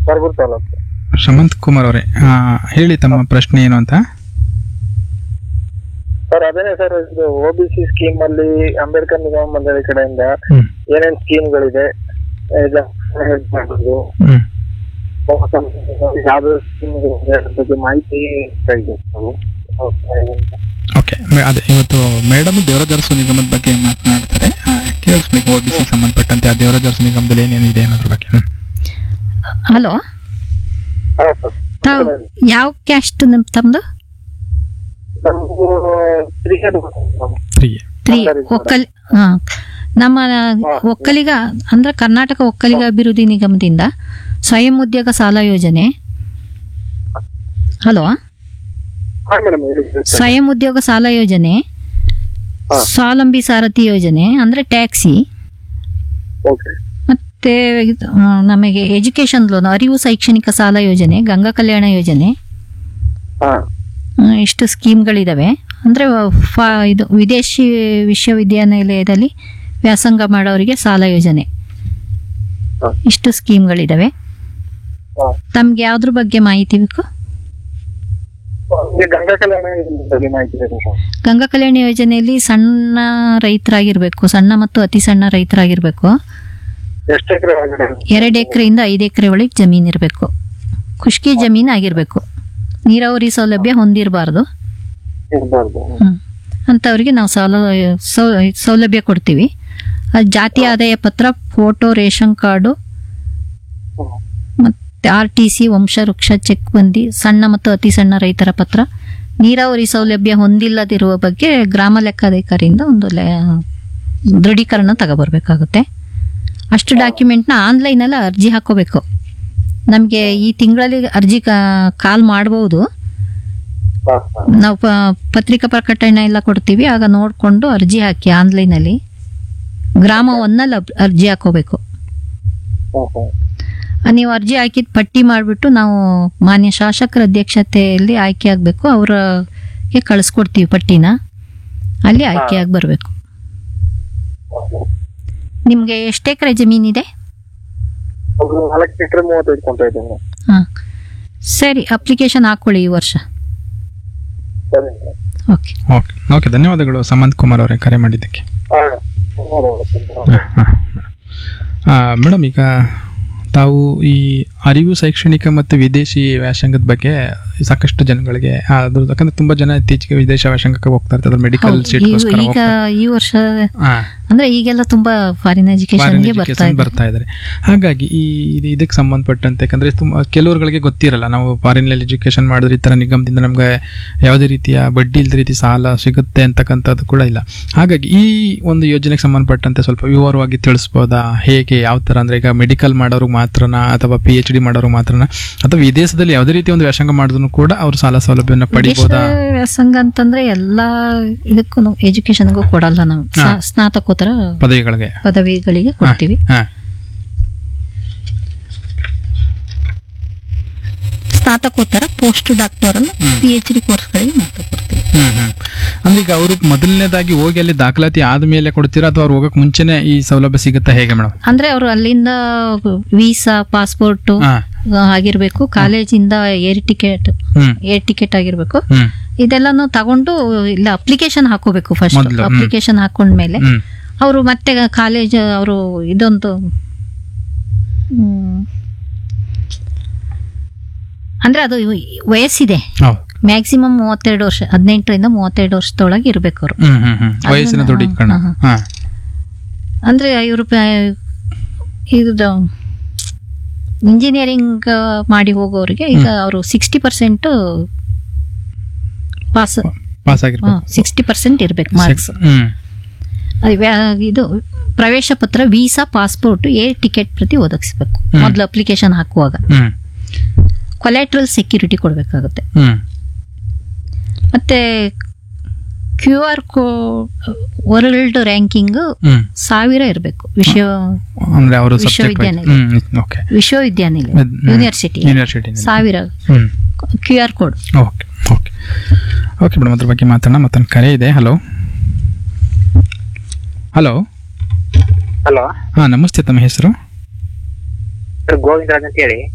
ಬರಗೂರು ತಾಲೂಕು ಶಮಂತ್ ಕುಮಾರ್ ಅವರೇ ಆ, ಹೇಳಿ ತಮ್ಮ ಪ್ರಶ್ನೆ ಏನು ಅಂತ ಸರ್ ಅದೇನೆ ಸರ್ ಇದು ಒ ಬಿ ಸಿ ಸ್ಕೀಮ್ ಅಲ್ಲಿ ಅಂಬೇಡ್ಕರ್ ನಿಗಮ ಮಂಡಳಿ ಕಡೆಯಿಂದ ಹ್ಮ್ ಏನೇನ್ ಸ್ಕೀಮ್ಗಳಿದೆ ಎಲ್ಲ ಹೆಲ್ಪ್ ಮಾಡೋದು ಹ್ಮ್ ಯಾವ್ದು ಸ್ಕೀಮ್ ಬಗ್ಗೆ ಮಾಹಿತಿ ಬೇಕಾಗಿದೆ ನಾವು. ಓಕೆ ಅದೇ ಇವತ್ತು ಮೇಡಮ್ ದೇವರಾಜ ಅರಸು ನಿಗಮದ ಬಗ್ಗೆ ಮಾತನಾಡ್ತಾರೆ ಆ, ಕೇಳಿಸ್ಬೇಕು ಒ ಬಿ ಸಿ ಸಂಬಂಧಪಟ್ಟಂತೆ ಆ ದೇವರಾಜ ಅರಸು ನಿಗಮದಲ್ಲಿ ಏನೇನಿದೆ ಅನ್ನೋದ್ರ ಬಗ್ಗೆ ಹ್ಮ್. ಹಲೋ ಹಾ, ಸರ್. ತಾವು ಯಾವ ಕ್ಯಾಸ್ಟ್ ನಿಮ್ ತಮ್ದು ನಮ್ದು ಕ್ರಿಕೆಟ್ ಫ್ರೀ ತ್ರೀ ಸರಿ, ಸರಿ. ಒಕ್ಕಲ್ ಹಾ ನಮ್ಮ ಒಕ್ಕಲಿಗ ಅಂದ್ರೆ ಕರ್ನಾಟಕ ಒಕ್ಕಲಿಗ ಅಭಿವೃದ್ಧಿ ನಿಗಮದಿಂದ ಸ್ವಯಂ ಉದ್ಯೋಗ ಸಾಲ ಯೋಜನೆ ಹಲೋ ಹಾ ಮೇಡಮ್ ಹೇಳಿ ಸರ್. ಸ್ವಯಂ ಉದ್ಯೋಗ ಸಾಲ ಯೋಜನೆ ಹಾ. ಸ್ವಾವಲಂಬಿ ಸಾರಥಿ ಯೋಜನೆ ಅಂದ್ರೆ ಟ್ಯಾಕ್ಸಿ ಓಕೆ ಮತ್ತೆ ಇದು, ಆ, ನಮಗೆ ಎಜುಕೇಶನ್ ಲೋನ್ ಅರಿವು ಶೈಕ್ಷಣಿಕ ಸಾಲ ಯೋಜನೆ ಗಂಗಾ ಕಲ್ಯಾಣ ಯೋಜನೆ ಹಾ ಆ, ಇಷ್ಟು ಸ್ಕೀಮ್ಗಳಿದಾವೆ ಅಂದ್ರೆ ಫಾ ಇದು ವಿದೇಶಿ ವಿಶ್ವವಿದ್ಯಾನಿಲಯದಲ್ಲಿ ವ್ಯಾಸಂಗ ಮಾಡೋರಿಗೆ ಸಾಲ ಯೋಜನೆ ಹಾ. ಇಷ್ಟು ಸ್ಕೀಮ್ಗಳಿದಾವೆ ಹಾ ತಮ್ಗೆ ಯಾವ್ದ್ರ ಬಗ್ಗೆ ಮಾಹಿತಿ ಬೇಕು ಈಗ ಗಂಗಾ ಕಲ್ಯಾಣ ಯೋಜನೆ ಬಗ್ಗೆ ಮಾಹಿತಿ ಬೇಕು ಸರ್ ಗಂಗಾ ಕಲ್ಯಾಣ ಯೋಜನೆಯಲ್ಲಿ ಸಣ್ಣ ರೈತರಾಗಿರ್ಬೇಕು ಸಣ್ಣ ಮತ್ತು ಅತಿ ಸಣ್ಣ ರೈತರಾಗಿರ್ಬೇಕು ಎಷ್ಟು ಎಕರೆ ಒಳಗಡೆ ಎರಡು ಎಕರೆಯಿಂದ ಐದು ಎಕರೆ ಒಳಗೆ ಜಮೀನು ಇರಬೇಕು ಖುಷ್ಕಿ ಜಮೀನು ಆಗಿರಬೇಕು ನೀರಾವರಿ ಸೌಲಭ್ಯ ಹೊಂದಿರಬಾರ್ದು ಇರಬಾರ್ದು ಅಂಥವ್ರಿಗೆ ನಾವು ಸಾಲ ಸೌ ಸೌಲಭ್ಯ ಕೊಡ್ತೀವಿ ಅದು ಜಾತಿ ಆದಾಯ ಪತ್ರ ಫೋಟೋ ರೇಷನ್ ಕಾರ್ಡು ಮತ್ತು ಆರ್ ಟಿ ಸಿ ವಂಶವೃಕ್ಷ ಚೆಕ್ ಬಂದಿ ಸಣ್ಣ ಮತ್ತು ಅತಿ ಸಣ್ಣ ರೈತರ ಪತ್ರ ನೀರಾವರಿ ಸೌಲಭ್ಯ ಹೊಂದಿಲ್ಲದಿರುವ ಬಗ್ಗೆ ಗ್ರಾಮ ಲೆಕ್ಕಾಧಿಕಾರಿಯಿಂದ ಒಂದು ಲೆ ದೃಢೀಕರಣ ತಗೋಬರ್ಬೇಕಾಗುತ್ತೆ ಅಷ್ಟು ಡಾಕ್ಯುಮೆಂಟ್ನ ಆನ್ಲೈನಲ್ಲಿ ಅರ್ಜಿ ಹಾಕೋಬೇಕು ನಮಗೆ ಈ ತಿಂಗಳಲ್ಲಿ ಅರ್ಜಿ ಕಾಲ್ ಮಾಡ್ಬೋದು ಹಾ ಹಾ ನಾವು ಪ- ಪತ್ರಿಕಾ ಪ್ರಕಟಣೆ ಎಲ್ಲ ಕೊಡ್ತೀವಿ ಆಗ ನೋಡಿಕೊಂಡು ಅರ್ಜಿ ಹಾಕಿ ಆನ್ಲೈನಲ್ಲಿ ಗ್ರಾಮ ಒಂದಲ್ಲಿ ಅಬ್- ಅರ್ಜಿ ಹಾಕೋಬೇಕು ಹಾ ಹಾ ಆ, ನೀವು ಅರ್ಜಿ ಹಾಕಿದ ಪಟ್ಟಿ ಮಾಡಿಬಿಟ್ಟು ನಾವು ಮಾನ್ಯ ಶಾಸಕರ ಅಧ್ಯಕ್ಷತೆಯಲ್ಲಿ ಆಯ್ಕೆ ಆಗಬೇಕು ಅವ್ರಿಗೆ ಕಳಿಸ್ಕೊಡ್ತೀವಿ ಪಟ್ಟಿನ ಅಲ್ಲಿ ಆಯ್ಕೆ ಆಗಿ ಬರಬೇಕು ನಿಮಗೆ ಎಷ್ಟು ಎಕರೆ ಜಮೀನಿದೆ ಒಂದು ನಾಲ್ಕು ಎಕರೆ ಮೂವತ್ತೈದು ಕೊಂತ ಇದ್ದೇನೆ ಹಾಂ ಸರಿ ಅಪ್ಲಿಕೇಶನ್ ಹಾಕ್ಕೊಳ್ಳಿ ಈ ವರ್ಷ ಸರಿ ಓಕೆ ಓಕೆ ಓಕೆ ಧನ್ಯವಾದಗಳು ಸಮಂತ್ ಕುಮಾರ್ ಅವರೇ ಕರೆ ಮಾಡಿದ್ದಕ್ಕೆ ಹಾ ಮೇಡಮ್ ಈಗ ತಾವು ಈ ಅರಿವು ಶೈಕ್ಷಣಿಕ ಮತ್ತು ವಿದೇಶಿ ವ್ಯಾಸಂಗದ ಬಗ್ಗೆ ಸಾಕಷ್ಟು ಜನಗಳಿಗೆ ಆ, ಅದ್ರ ಯಾಕಂದ್ರೆ ತುಂಬಾ ಜನ ಇತ್ತೀಚೆಗೆ ವಿದೇಶ ವ್ಯಾಸಂಗಕ್ಕೆ ಹೋಗ್ತಾ ಇರ್ತಾರೆ ಮೆಡಿಕಲ್ ಹೌದು, ಸೀಟ್ಗೋಸ್ಕರ ಈ- ಈಗ ಈ ವರ್ಷ ಹಾ ಅಂದ್ರೆ ಈಗೆಲ್ಲ ತುಂಬಾ ಫಾರಿನ್ ಎಜುಕೇಶನ್ಗೆ ಬರ್ತಾ education ಇದೆ ಬರ್ತಾ ಇದ್ದಾರೆ ಹಾಗಾಗಿ ಈ ಇದು- ಇದಕ್ಕೆ ಸಂಬಂಧಪಟ್ಟಂತೆ ಯಾಕಂದ್ರೆ ತುಂಬ ಕೆಲವರುಗಳಿಗೆ ಗೊತ್ತಿರಲ್ಲ ನಾವು ಫಾರಿನ್ ಎಜುಕೇಶನ್ ಮಾಡಿದ್ರೆ ಈ ತರ ನಿಗಮದಿಂದ ನಮ್ಗೆ ಯಾವುದೇ ರೀತಿಯ ಬಡ್ಡಿ ಇಲ್ಲದ ರೀತಿ ಸಾಲ ಸಿಗುತ್ತೆ ಅಂತಕ್ಕಂಥದ್ದು ಕೂಡ ಇಲ್ಲ ಹಾಗಾಗಿ ಈ ಒಂದು ಯೋಜನೆಗೆ ಸಂಬಂಧಪಟ್ಟಂತೆ ಸ್ವಲ್ಪ ವಿವರವಾಗಿ ತಿಳಿಸ್ಬೋದಾ ಹೇಗೆ ಯಾವ ತರ ಅಂದ್ರೆ ಈಗ ಮೆಡಿಕಲ್ ಮಾಡೋರು ಮಾತ್ರನಾ ಅಥವಾ ಪಿ ಎಚ್ ಡಿ ಮಾಡೋರು ಮಾತ್ರನಾ ಅಥವಾ ವಿದೇಶದಲ್ಲಿ ಯಾವುದೇ ರೀತಿ ಒಂದು ವ್ಯಾಸಂಗ ಮಾಡಿದ್ರು ಕೂಡ ಅವ್ರು ಸಾಲ ಸೌಲಭ್ಯನ ಪಡಿಬೋದಾ ವಿದೇಶ ವ್ಯಾಸಂಗ ಅಂತಂದ್ರೆ ಎಲ್ಲಾ ಇದಕ್ಕೂ ಎಜುಕೇಶನ್ಗೂ ಕೊಡಲ್ಲ ನಾವು ಹಾ. ಸ್ನಾ- ಸ್ನಾತಕೋತ್ತರ ಪದವಿಗಳಿಗೆ ಪದವಿಗಳಿಗೆ ಕೊಡ್ತೀವಿ ಹಾ ಸ್ನಾತಕೋತ್ತರ post doctor P H D ಕೋರ್ಸ್ಗಳಿಗೆ ಮಾತ್ರ ಕೊಡ್ತೀವಿ ಹ್ಮ್ ಹ್ಮ್ ಅಂದ್ರೆ ಈಗ ಅವರು ಮೊದಲನೇದಾಗಿ ಹೋಗಿ ಅಲ್ಲಿ ದಾಖಲಾತಿ ಆದ್ಮೇಲೆ ಕೊಡ್ತೀರಾ ಅಥವಾ ಅವ್ರು ಹೋಗಕ್ ಮುಂಚೆನೆ ಈ ಸೌಲಭ್ಯ ಸಿಗುತ್ತಾ ಹೇಗೆ ಮೇಡಮ್ ಅಂದ್ರೆ ಅವರು ಅಲ್ಲಿಂದ ವೀಸಾ ಪಾಸ್ಪೋರ್ಟ್ ಹಾ ಆಗಿರ್ಬೇಕು ಕಾಲೇಜಿಂದ ಏರ್ ಟಿಕೆಟ್ ಹ್ಮ್ ಏರ್ ಟಿಕೆಟ್ ಆಗಿರ್ಬೇಕು ಹ್ಮ್ ಇದೆಲ್ಲಾನು ತಗೊಂಡು ಇಲ್ಲ ಅಪ್ಲಿಕೇಶನ್ ಹಾಕೋಬೇಕು ಫಸ್ಟ್ ಮೊದ್ಲು, ಹ್ಮ್. ಅಪ್ಲಿಕೇಶನ್ ಹಾಕೊಂಡ್ಮೇಲೆ ಹ್ಮ್ ಅವರು ಮತ್ತೆ ಕಾಲೇಜ್ ಅವರು ಇದೊಂದು ಹ್ಮ್, ಅಂದ್ರೆ ಅದು ವಯಸ್ಸಿದೆ ಹೌದು ಮ್ಯಾಕ್ಸಿಮಮ್ ಮೂವತ್ತೆರಡು ವರ್ಷ ಹದಿನೆಂಟರಿಂದ ಮೂವತ್ತೆರಡು ವರ್ಷದೊಳಗೆ ಇರ್ಬೇಕು ಅವರು ಹ್ಮ್ ಹ್ಮ್ ಹ್ಮ್ ವಯಸ್ಸಿನ ಅದನ್ನ- ದೃಢೀಕರಣ ಹಾ, ಹಾ ಅಂದ್ರೆ ಇವರು ಇದು ಇಂಜಿನಿಯರಿಂಗ್ ಮಾಡಿ ಹೋಗೋರಿಗೆ ಈಗ ಅವರು ಸಿಕ್ಸ್ಟಿ ಪರ್ಸೆಂಟ್ ಪಾಸ್ ಪಾಸ್ ಆಗಿರ್ಬೇಕು ಸಿಕ್ಸ್ಟಿ ಪರ್ಸೆಂಟ್ ಇರ್ಬೇಕು ಮಾರ್ಕ್ಸ್ ಹ್ಮ್ ಇದು ಪ್ರವೇಶ ಪತ್ರ ವೀಸಾ ಪಾಸ್ಪೋರ್ಟ್ ಏರ್ ಟಿಕೆಟ್ ಪ್ರತಿ ಒದಗಿಸ್ಬೇಕು ಹ್ಮ್. ಮೊದಲು ಅಪ್ಲಿಕೇಶನ್ ಹಾಕುವಾಗ ಹ್ಮ್ ಕೊಲೆಟ್ರಲ್ ಸೆಕ್ಯೂರಿಟಿ ಕೊಡಬೇಕಾಗುತ್ತೆ ಹ್ಮ್ ಮತ್ತೆ ಕ್ಯೂ ಆರ್ ಕೋ ವರ್ಲ್ಡ್ ರ್ಯಾಂಕಿಂಗ್ ಹ್ಮ್ ಸಾವಿರ ಇರಬೇಕು ವಿಶ್ವ ಅಂದ್ರೆ ಅವರು ವಿಶ್ವವಿದ್ಯಾನಿಲಯ. ಹ್ಮ್ ಓಕೆ ವಿಶ್ವವಿದ್ಯಾನಿಲಯ ಹ್ಮ್. ಯೂನಿವರ್ಸಿಟಿ ಯೂನಿವರ್ಸಿಟಿ ಸಾವಿರ ಹ್ಮ್ Q R code okay okay okay madam ಅದ್ರ ಬಗ್ಗೆ ಮಾತಾಡೋಣ ಮತ್ತೊಂದು ಕರೆ ಇದೆ ಹಲೋ ಹಲೋ ಹಲೋ ಹಾ ನಮಸ್ತೆ ತಮ್ಮ ಹೆಸರು ಗೋವಿಂದರಾಜ್ ಅಂತ ಹೇಳಿ